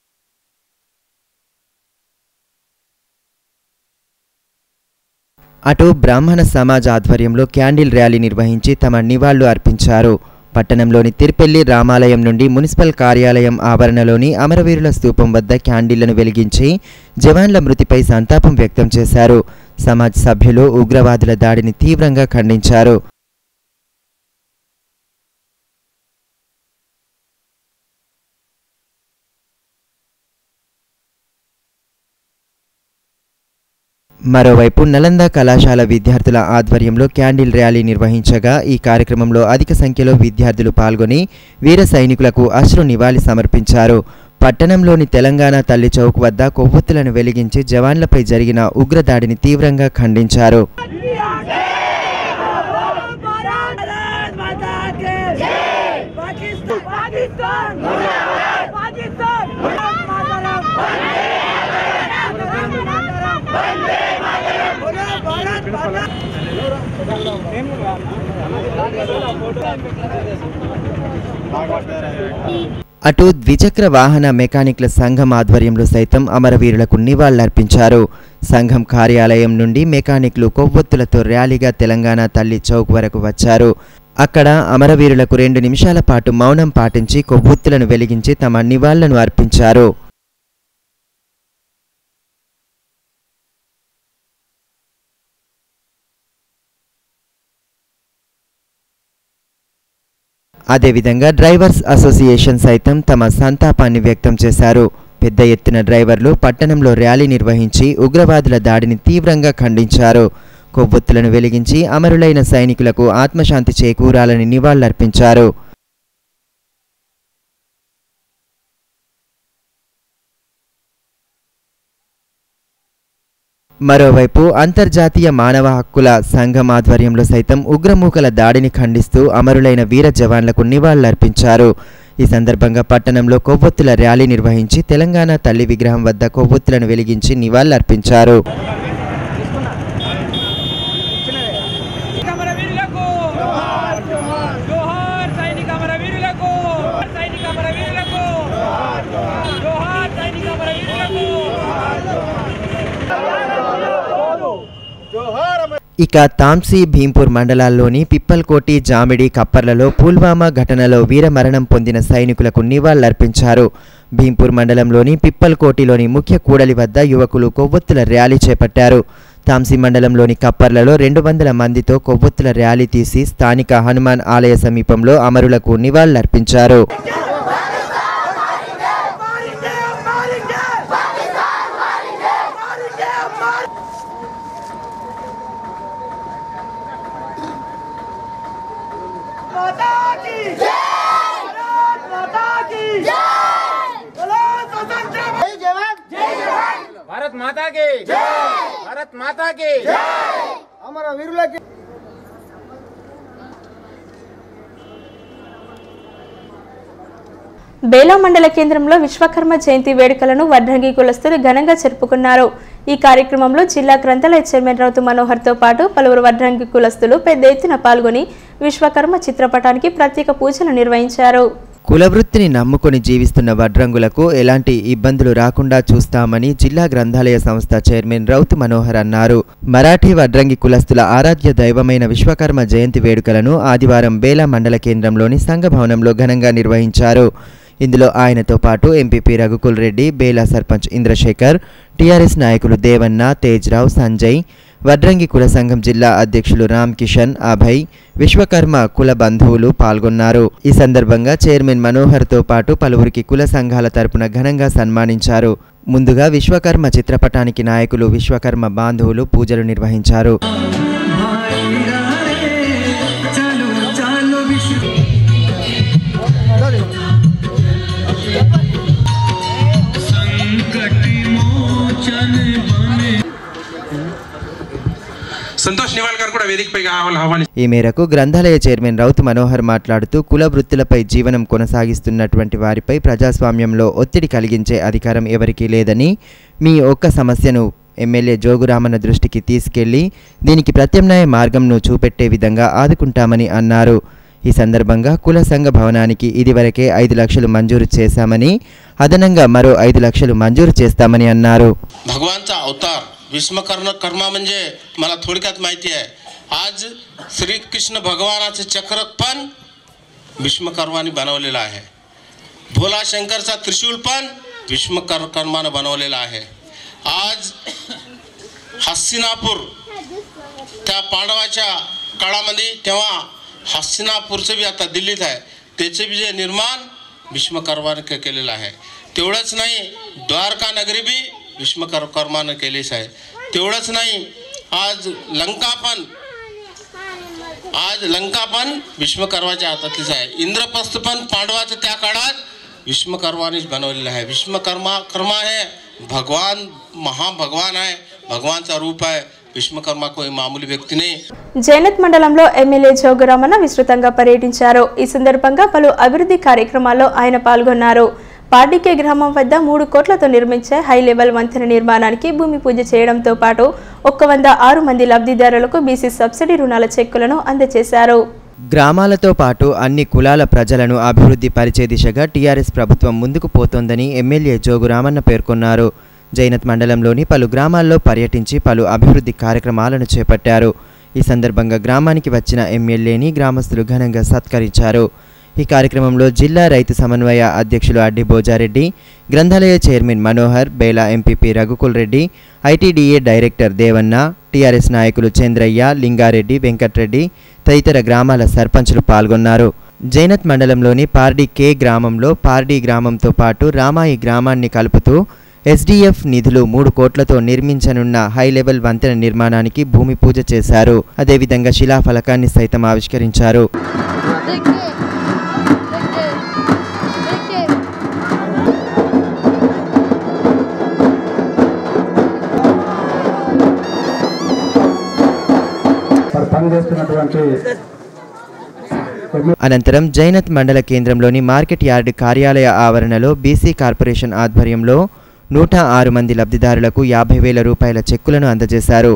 అటు బ్రాహ్మణ సమాజ్ ఆధ్వర్యంలో క్యాండిల్ ర్యాలీ నిర్వహించి తమ నివాళులు అర్పించారు పట్టణంలోని తిరుపెల్లి రామాలయం నుండి మున్సిపల్ కార్యాలయం ఆవరణలోని అమరవీరుల స్తూపం వద్ద క్యాండిళ్లను వెలిగించి జవాన్ల మృతిపై సంతాపం వ్యక్తం చేశారు సమాజ్ సభ్యులు ఉగ్రవాదుల దాడిని తీవ్రంగా ఖండించారు మరోవైపు నలంద కళాశాల విద్యార్థుల ఆధ్వర్యంలో క్యాండిల్ ర్యాలీ నిర్వహించగా ఈ కార్యక్రమంలో అధిక సంఖ్యలో విద్యార్థులు పాల్గొని వీర సైనికులకు అశ్రు నివాళి సమర్పించారు పట్టణంలోని తెలంగాణ తల్లి చౌక్ వద్ద కొవ్వొత్తులను వెలిగించి జవాన్లపై జరిగిన ఉగ్రదాడిని తీవ్రంగా ఖండించారు పాకిస్తాన్ పాకిస్తాన్ అటు ద్విచక్ర వాహన మెకానిక్ల సంఘం ఆధ్వర్యంలో సైతం అమరవీరులకు నివాళులర్పించారు సంఘం కార్యాలయం నుండి మెకానిక్లు కొవ్వొత్తులతో ర్యాలీగా తెలంగాణ తల్లి చౌక్ వరకు వచ్చారు అక్కడ అమరవీరులకు రెండు నిమిషాల పాటు మౌనం పాటించి కొవ్వొత్తులను వెలిగించి తమ నివాళులను అర్పించారు అదేవిధంగా డ్రైవర్స్ అసోసియేషన్ సైతం తమ సంతాపాన్ని వ్యక్తం చేశారు పెద్ద ఎత్తున డ్రైవర్లు పట్టణంలో ర్యాలీ నిర్వహించి ఉగ్రవాదుల దాడిని తీవ్రంగా ఖండించారు కొవ్వొత్తులను వెలిగించి అమరులైన సైనికులకు ఆత్మశాంతి చేకూరాలని నివాళులర్పించారు మరోవైపు అంతర్జాతీయ మానవ హక్కుల సంఘం ఆధ్వర్యంలో సైతం ఉగ్రమూకల దాడిని ఖండిస్తూ అమరులైన వీర జవాన్లకు నివాళులర్పించారు ఈ సందర్భంగా పట్టణంలో కొవ్వొత్తుల ర్యాలీ నిర్వహించి తెలంగాణ తల్లి విగ్రహం వద్ద కొవ్వొత్తులను వెలిగించి నివాళులర్పించారు అమరవీరులకు జోహార్ సైనిక అమరవీరులకు సైనిక అమరవీరులకు జోహార్ సైనిక అమరవీరులకు ఇక తాంసీ భీంపూర్ మండలాల్లోని పిప్పల్కోటి జామిడి కప్పర్లలో పుల్వామా ఘటనలో వీరమరణం పొందిన సైనికులకు నివాళులర్పించారు భీంపూర్ మండలంలోని పిప్పల్కోటిలోని ముఖ్య కూడలి వద్ద యువకులు కొవ్వొత్తుల ర్యాలీ చేపట్టారు తాంసీ మండలంలోని కప్పర్లలో రెండు వందల మందితో కొవ్వొత్తుల ర్యాలీ తీసి స్థానిక హనుమాన్ ఆలయ సమీపంలో అమరులకు నివాళులర్పించారు माता की जय भारत माता की जय बोलो स्वतंत्र जय जवान जय जवान भारत माता की जय भारत माता की जय अमर वीरुलకి బేలా మండల కేంద్రంలో విశ్వకర్మ జయంతి వేడుకలను వడ్రంగి కులస్తులు ఘనంగా జరుపుకున్నారు ఈ కార్యక్రమంలో జిల్లా గ్రంథాలయ చైర్మన్ రౌతు మనోహర్తో పాటు పలువురు వడ్రంగి కులస్తులు పెద్ద ఎత్తున పాల్గొని విశ్వకర్మ చిత్రపటానికి ప్రత్యేక పూజలు నిర్వహించారు కులవృత్తిని నమ్ముకొని జీవిస్తున్న వడ్రంగులకు ఎలాంటి ఇబ్బందులు రాకుండా చూస్తామని జిల్లా గ్రంథాలయ సంస్థ చైర్మన్ రౌత్ మనోహర్ అన్నారు మరాఠీ వడ్రంగి కులస్తుల ఆరాధ్య దైవమైన విశ్వకర్మ జయంతి వేడుకలను ఆదివారం బేలా మండల కేంద్రంలోని సంఘ భవనంలో ఘనంగా నిర్వహించారు ఇందులో ఆయనతో పాటు ఎంపీపీ రఘుకుల్ రెడ్డి బేలా సర్పంచ్ ఇంద్రశేఖర్ టీఆర్ఎస్ నాయకులు దేవన్న తేజ్రావు సంజయ్ వడ్రంగి కుల సంఘం జిల్లా అధ్యక్షులు రామ్ కిషన్ అభయ్ విశ్వకర్మ కుల బంధువులు పాల్గొన్నారు ఈ సందర్భంగా చైర్మన్ మనోహర్తో పాటు పలువురికి కుల సంఘాల తరపున ఘనంగా సన్మానించారు ముందుగా విశ్వకర్మ చిత్రపటానికి నాయకులు విశ్వకర్మ బాంధవులు పూజలు నిర్వహించారు సంతోష్ నివాల్కర్ కూడా వేదికపై కావాలని ఆహ్వాని ఈ మేరకు గ్రంథాలయ చైర్మన్ రౌత్ మనోహర్ మాట్లాడుతూ కుల వృత్తులపై జీవనం కొనసాగిస్తున్నటువంటి వారిపై ప్రజాస్వామ్యంలో ఒత్తిడి కలిగించే అధికారం ఎవరికీ లేదని మీ ఒక్క సమస్యను ఎమ్మెల్యే జోగురామన్న దృష్టికి తీసుకెళ్లి దీనికి ప్రత్యామ్నాయ మార్గంను చూపెట్టే విధంగా ఆదుకుంటామని అన్నారు ఈ సందర్భంగా కుల సంఘ భవనానికి ఇదివరకే ఐదు లక్షలు మంజూరు చేశామని అదనంగా మరో ఐదు లక్షలు మంజూరు చేస్తామని అన్నారు भगवानचा अवतार विश्वकर्ण कर्मा म्हणजे मला थोडक्यात माहिती आहे आज श्रीकृष्ण भगवानाचे चक्र पण भीष्मकर्माने बनवलेलं आहे भोला शंकरचा त्रिशूल पण भीष्मकर कर्मानं बनवलेला आहे आज हस्तिनापूर त्या पांडवाच्या काळामध्ये तेव्हा हस्तिनापूरचं बी आता दिल्लीत आहे त्याचं बी जे निर्माण भीष्मकर्माने के- केलेलं आहे तेवढंच नाही द्वारका नगरी बी भीष्मकर कर्मानं केलीच आहे तेवढंच नाही आज लंका पण आज लंका पण भीष्मकर्माच्या हातातलीच आहे इंद्रप्रस्थ पण पांडवाचं त्या काळात भीष्मकर्मानेच बनवलेलं आहे भीष्मकर्मा कर्मा हे भगवान महाभगवान आहे भगवानचा रूप आहे भीष्मकर्मा कोई मामूली व्यक्ती नहीं జైనత్ మండలంలో ఎమ్మెల్యే జోగురామన్న విస్తృతంగా పర్యటించారు ఈ సందర్భంగా పలు అభివృద్ధి కార్యక్రమాల్లో ఆయన పాల్గొన్నారు పార్డికే గ్రామం వద్ద మూడు కోట్లతో నిర్మించే హై లెవెల్ వంతెన నిర్మాణానికి భూమి పూజ చేయడంతో పాటు ఒక్క వంద ఆరు మంది లబ్ధిదారులకు బీసీ సబ్సిడీ రుణాల చెక్కులను అందజేశారు గ్రామాలతో పాటు అన్ని కులాల ప్రజలను అభివృద్ధి పరిచే దిశగా టీఆర్ఎస్ ప్రభుత్వం ముందుకు పోతోందని ఎమ్మెల్యే జోగు రామన్న పేర్కొన్నారు జైనత్ మండలంలోని పలు గ్రామాల్లో పర్యటించి పలు అభివృద్ధి కార్యక్రమాలను చేపట్టారు ఈ సందర్భంగా గ్రామానికి వచ్చిన ఎమ్మెల్యేని గ్రామస్తులు ఘనంగా సత్కరించారు ఈ కార్యక్రమంలో జిల్లా రైతు సమన్వయ అధ్యక్షులు అడ్డి బోజారెడ్డి గ్రంథాలయ chairman Manohar Bela MPP Raghukul Reddy ITDA director Devanna TRS నాయకులు చంద్రయ్య లింగారెడ్డి వెంకట్రెడ్డి తదితర గ్రామాల సర్పంచులు పాల్గొన్నారు జైనత్ మండలంలోని పార్డీ కే గ్రామంలో పార్డీ గ్రామంతో పాటు రామాయి గ్రామాన్ని కలుపుతూ ఎస్డీఎఫ్ నిధులు మూడు కోట్లతో నిర్మించనున్న హై లెవెల్ వంతెన నిర్మాణానికి భూమి పూజ చేశారు అదేవిధంగా శిలాఫలకాన్ని సైతం ఆవిష్కరించారు మరి పనిచేస్తున్నటువంటి అనంతరం జైనత్ మండల కేంద్రంలోని మార్కెట్ యార్డ్ కార్యాలయ ఆవరణలో బీసీ కార్పొరేషన్ ఆధ్వర్యంలో నూట ఆరు మంది లబ్ధిదారులకు యాభై వేల రూపాయల చెక్కులను అందజేశారు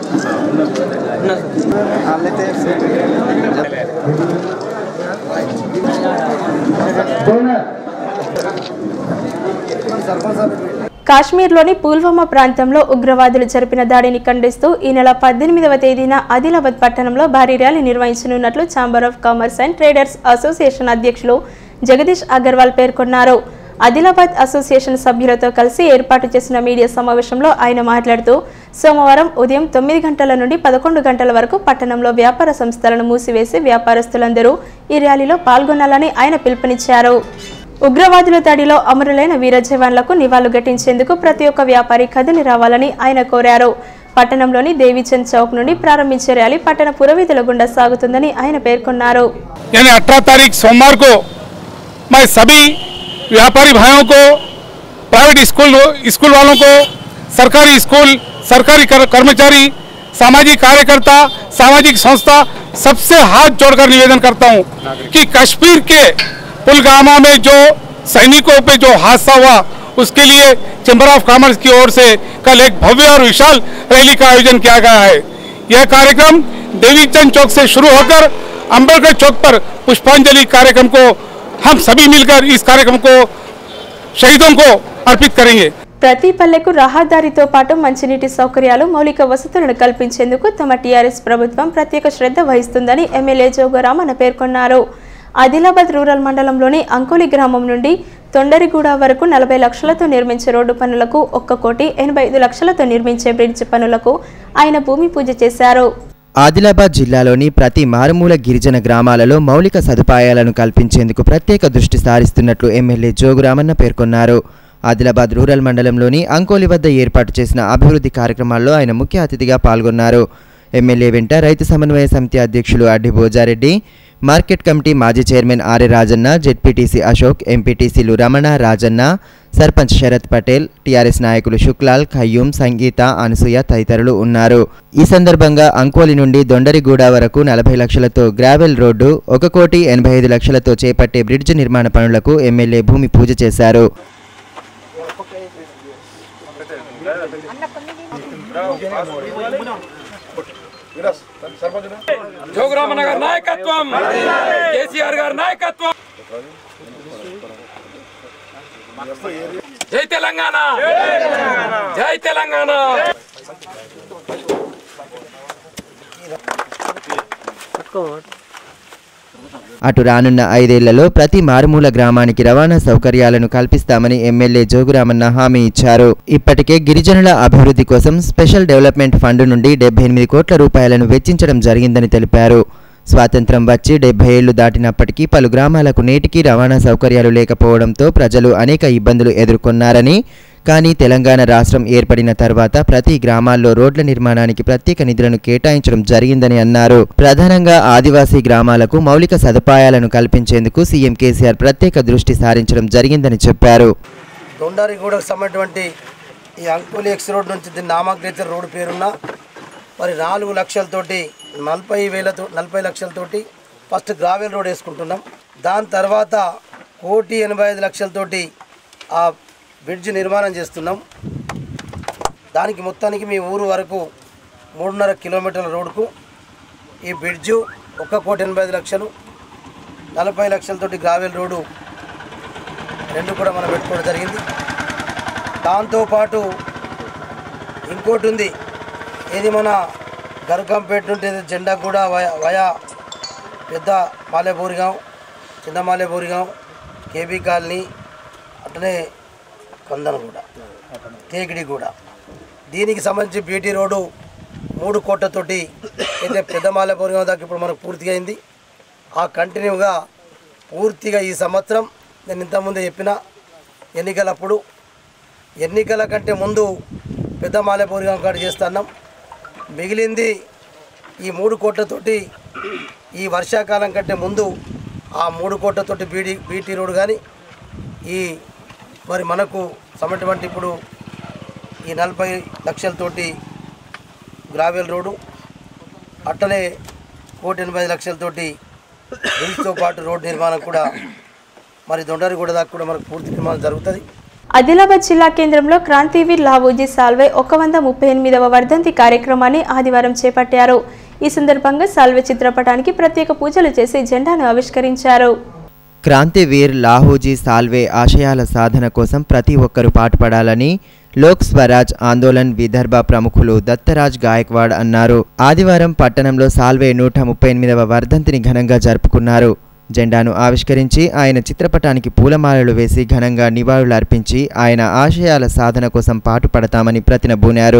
కాశ్మీర్లోని పుల్వామా ప్రాంతంలో ఉగ్రవాదులు జరిపిన దాడిని ఖండిస్తూ ఈ నెల పద్దెనిమిదవ తేదీన ఆదిలాబాద్ పట్టణంలో భారీ ర్యాలీ నిర్వహించనున్నట్లు chamber of commerce and traders association అధ్యక్షులు జగదీష్ అగర్వాల్ పేర్కొన్నారు ఆదిలాబాద్ అసోసియేషన్ సభ్యులతో కలిసి ఏర్పాటు చేసిన మీడియా సమావేశంలో ఆయన మాట్లాడుతూ సోమవారం ఉదయం తొమ్మిది గంటల నుండి పదకొండు గంటల వరకు పట్టణంలో వ్యాపార సంస్థలను మూసివేసి వ్యాపారస్తులందరూ ఈ ర్యాలీలో పాల్గొనాలని ఆయన పిలుపునిచ్చారు ఉగ్రవాదుల దాడిలో అమరులైన వీర జవాన్లకు నివాళులు ఘటించేందుకు ప్రతి ఒక్క వ్యాపారి కదిలి రావాలని ఆయన కోరారు పట్టణంలోని దేవీచంద్ చౌక్ నుండి ప్రారంభించే ర్యాలీ పట్టణ పురవీధుల గుండా సాగుతుందని ఆయన పేర్కొన్నారు यानी अठारह तारीख सोमवार को मैं सभी व्यापारी भाइयों को प्राइवेट स्कूल स्कूल वालों को सरकारी स्कूल सरकारी कर- कर्मचारी सामाजिक कार्यकर्ता सामाजिक संस्था सबसे हाथ जोड़कर निवेदन करता हूं कि कश्मीर के पुलगामा में जो सैनिकों पे जो हादसा हुआ उसके लिए चैम्बर ऑफ कॉमर्स की ओर से कल एक भव्य और विशाल रैली का आयोजन किया गया है यह कार्यक्रम देवीचंद चौक से शुरू होकर अम्बेडकर चौक पर पुष्पांजलि कार्यक्रम को हम सभी मिलकर इस कार्यक्रम को शहीदों को अर्पित करेंगे ప్రతి పల్లెకు రహదారితో పాటు మంచినీటి సౌకర్యాలు మౌలిక వసతులను కల్పించేందుకు తమ టీఆర్ఎస్ ప్రభుత్వం ప్రత్యేక శ్రద్ధ వహిస్తుందని ఎమ్మెల్యే జోగరామన్న పేర్కొన్నారు ఆదిలాబాద్ రూరల్ మండలంలోని అంకోలి గ్రామం నుండి తొండరిగూడ వరకు నలభై లక్షలతో నిర్మించే రోడ్డు పనులకు ఒక్క కోటి ఎనభై ఐదు లక్షలతో నిర్మించే బ్రిడ్జ్ పనులకు ఆయన భూమి పూజ చేశారు ఆదిలాబాద్ జిల్లాలోని ప్రతి మారుమూల గిరిజన గ్రామాలలో మౌలిక సదుపాయాలను కల్పించేందుకు ప్రత్యేక దృష్టి సారిస్తున్నట్లు ఎమ్మెల్యే జోగురామన్న పేర్కొన్నారు ఆదిలాబాద్ రూరల్ మండలంలోని అంకోలి వద్ద ఏర్పాటు చేసిన అభివృద్ధి కార్యక్రమాల్లో ఆయన ముఖ్య అతిథిగా పాల్గొన్నారు ఎమ్మెల్యే వెంట రైతు సమన్వయ సమితి అధ్యక్షులు అడ్డి భోజారెడ్డి మార్కెట్ కమిటీ మాజీ చైర్మన్ ఆర్య రాజన్న జెడ్పీటీసీ అశోక్ ఎంపీటీసీలు రమణ రాజన్న సర్పంచ్ శరత్ పటేల్ టీఆర్ఎస్ నాయకులు శుక్లాల్ ఖయ్యూం సంగీత అనసూయ తదితరులు ఉన్నారు ఈ సందర్భంగా అంకోలి నుండి దొండరిగూడ వరకు నలభై లక్షలతో గ్రావెల్ రోడ్డు ఒక కోటి ఎనభై ఐదు లక్షలతో చేపట్టే బ్రిడ్జ్ నిర్మాణ పనులకు ఎమ్మెల్యే భూమి పూజ చేశారు జోగురామన్న గారి నాయకత్వం కేసీఆర్ గారి నాయకత్వం జై తెలంగాణ జై తెలంగాణ అటు రానున్న ఐదేళ్లలో ప్రతి మారుమూల గ్రామానికి రవాణా సౌకర్యాలను కల్పిస్తామని ఎమ్మెల్యే జోగురామన్న హామీ ఇచ్చారు ఇప్పటికే గిరిజనుల అభివృద్ధి కోసం స్పెషల్ డెవలప్మెంట్ ఫండ్ నుండి డెబ్బై ఎనిమిది కోట్ల రూపాయలను వెచ్చించడం జరిగిందని తెలిపారు స్వాతంత్రం వచ్చి డెబ్బై ఏళ్లు దాటినప్పటికీ పలు గ్రామాలకు నేటికీ రవాణా సౌకర్యాలు లేకపోవడంతో ప్రజలు అనేక ఇబ్బందులు ఎదుర్కొన్నారని కానీ తెలంగాణ రాష్ట్రం ఏర్పడిన తర్వాత ప్రతి గ్రామాల్లో రోడ్ల నిర్మాణానికి ప్రత్యేక నిధులను కేటాయించడం జరిగిందని అన్నారు ప్రధానంగా ఆదివాసీ గ్రామాలకు మౌలిక సదుపాయాలను కల్పించేందుకు సీఎం కేసీఆర్ ప్రత్యేక దృష్టి సారించడం జరిగిందని చెప్పారు దొండారిగూడకు సంబంధించినటువంటి ఈ అంకులి ఎక్స్ రోడ్ నుంచి దీని నామాగ్రేతర్ రోడ్డు పేరున్న మరి నాలుగు లక్షలతోటి నలభై వేలతో నలభై లక్షలతోటి ఫస్ట్ గ్రావెల్ రోడ్ వేసుకుంటున్నాం దాని తర్వాత కోటి ఎనభై ఐదు లక్షలతోటి ఆ బ్రిడ్జ్ నిర్మాణం చేస్తున్నాం దానికి మొత్తానికి మీ ఊరు వరకు మూడున్నర కిలోమీటర్ల రోడ్డుకు ఈ బ్రిడ్జు ఒక కోటి ఎనభై ఐదు లక్షలు నలభై లక్షలతోటి గ్రావెల్ రోడ్డు రెండు కూడా మనం పెట్టుకోవడం జరిగింది దాంతోపాటు ఇంకోటి ఉంది ఇది మన గరుకంపేట నుండి ఇది జెండా కూడా వయా వయా పెద్ద మాలేపూరిగాం చిన్న మాలేపూరిగాం కేబీ కాలనీ అట్లనే కందనగూడ తేకిడిగూడ దీనికి సంబంధించి బీటీ రోడ్డు మూడు కోట్లతోటి అయితే పెద్ద మాలేపూరిగాం దాకా ఇప్పుడు మనకు పూర్తిగా అయింది ఆ కంటిన్యూగా పూర్తిగా ఈ సంవత్సరం నేను ఇంతకుముందే చెప్పిన ఎన్నికలప్పుడు ఎన్నికల కంటే ముందు పెద్ద మాలేపూరిగాం కాడ చేస్తున్నాం మిగిలింది ఈ మూడు కోట్లతోటి ఈ వర్షాకాలం కంటే ముందు ఆ మూడు కోట్లతోటి బీడీ బీటీ రోడ్ కానీ ఈ మరి మనకు సమటువంటి ఇప్పుడు ఈ నలభై లక్షలతోటి గ్రావెల్ రోడ్డు అట్టనే కోటి ఎనభై ఐదు లక్షలతోటి బ్రిడ్జ్తో పాటు రోడ్డు నిర్మాణం కూడా మరి దొండరిగూడ దాకా కూడా మనకు పూర్తి నిర్మాణం జరుగుతుంది ఆదిలాబాద్ జిల్లా కేంద్రంలో క్రాంతివీర్ లావోజీ సాల్వే ఒక వంద ముప్పై ఎనిమిదవ వర్ధంతి కార్యక్రమాన్ని ఆదివారం చేపట్టారు ఈ సందర్భంగా సాల్వే చిత్రపటానికి ప్రత్యేక పూజలు చేసి జెండాను ఆవిష్కరించారు క్రాంతివీర్ లాహూజీ సాల్వే ఆశయాల సాధన కోసం ప్రతి ఒక్కరూ పాటుపడాలని లోక్ స్వరాజ్ ఆందోళన్ విదర్భ ప్రముఖులు దత్తరాజ్ గాయక్వాడ్ అన్నారు ఆదివారం పట్టణంలో సాల్వే నూట ముప్పై ఎనిమిదవ వర్ధంతిని ఘనంగా జరుపుకున్నారు జెండాను ఆవిష్కరించి ఆయన చిత్రపటానికి పూలమాలలు వేసి ఘనంగా నివాళులర్పించి ఆయన ఆశయాల సాధన కోసం పాటుపడతామని ప్రతినబూనారు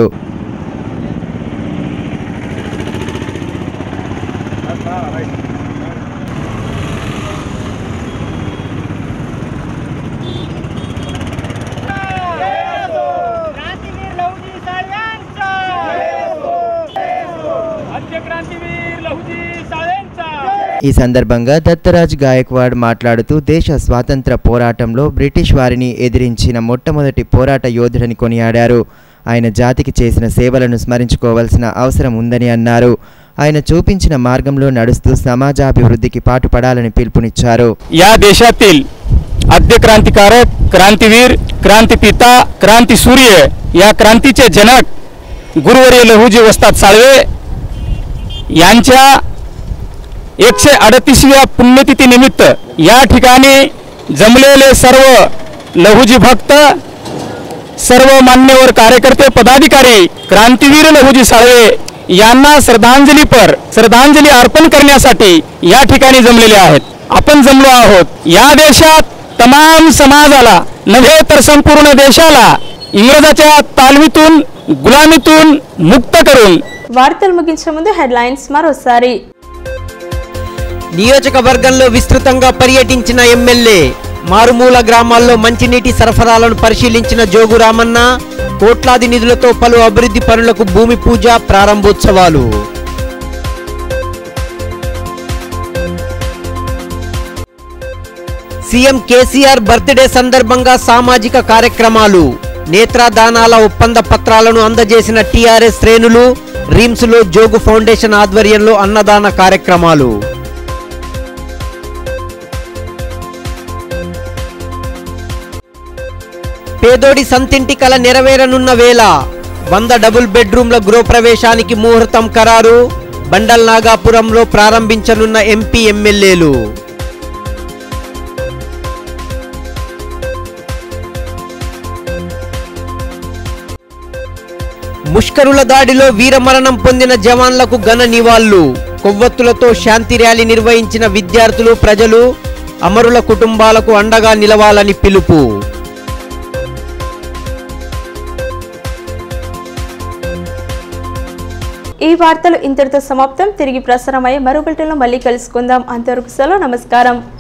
ఈ సందర్భంగా దత్తరాజ్ గాయక్వాడ్ మాట్లాడుతూ దేశ స్వాతంత్ర పోరాటంలో బ్రిటిష్ వారిని ఎదిరించిన మొట్టమొదటి పోరాట యోధుడని కొనియాడారు ఆయన జాతికి చేసిన సేవలను స్మరించుకోవాల్సిన అవసరం ఉందని అన్నారు ఆయన చూపించిన మార్గంలో నడుస్తూ సమాజాభివృద్ధికి పాటుపడాలని పిలుపునిచ్చారు या देशातील आद्य क्रांतिकारक क्रांतीवीर क्रांतीपिता क्रांती सूर्य या क्रांतीचे जनक गुरुवर्य लहुजी वस्ताद साळवे यांच्या एकशे अडतीसव्या पुण्यतिथीनिमित्त या ठिकाणी जमलेले सर्व लहुजी भक्त सर्व मान्यवर कार्यकर्ते पदाधिकारी क्रांतीवीर लहुजी साळवे यांना श्रद्धांजलीपर श्रद्धांजली अर्पण करण्यासाठी या ठिकाणी जमलेले आहेत आपण जमलो आहोत या देशात तमाम समाजाला नव्हे तर संपूर्ण देशाला इंग्रजाच्या तालमीतून गुलामीतून मुक्त करून వార్తలు ముగించే ముందు హెడ్లైన్స్ మరోసారి నియోజకవర్గంలో విస్తృతంగా పర్యటించిన ఎమ్మెల్యే మారుమూల గ్రామాల్లో మంచినీటి సరఫరాలను పరిశీలించిన జోగు రామన్న కోట్లాది నిధులతో పలు అభివృద్ధి పనులకు భూమి పూజ ప్రారంభోత్సవాలు సీఎం కేసీఆర్ బర్త్డే సందర్భంగా సామాజిక కార్యక్రమాలు నేత్రదానాల ఒప్పంద పత్రాలను అందజేసిన టీఆర్ఎస్ శ్రేణులు రిమ్స్లో జోగు ఫౌండేషన్ ఆధ్వర్యంలో అన్నదాన కార్యక్రమాలు పేదోడి సంతింటి కల నెరవేరనున్న వేళ వంద డబుల్ బెడ్రూమ్ల గృహప్రవేశానికి ముహూర్తం ఖరారు బండల్ నాగాపురంలో ప్రారంభించనున్న ఎంపీ ఎమ్మెల్యేలు ముష్కరుల దాడిలో వీరమరణం పొందిన జవాన్లకు ఘన నివాళులు కొవ్వొత్తులతో శాంతి ర్యాలీ నిర్వహించిన విద్యార్థులు ప్రజలు అమరుల కుటుంబాలకు అండగా నిలవాలని పిలుపు ఈ వార్తలు ఇంతటితో సమాప్తం తిరిగి ప్రసారమయ్యే మరో బులెటిన్లో మళ్ళీ కలుసుకుందాం అంతవరకు సెలవు నమస్కారం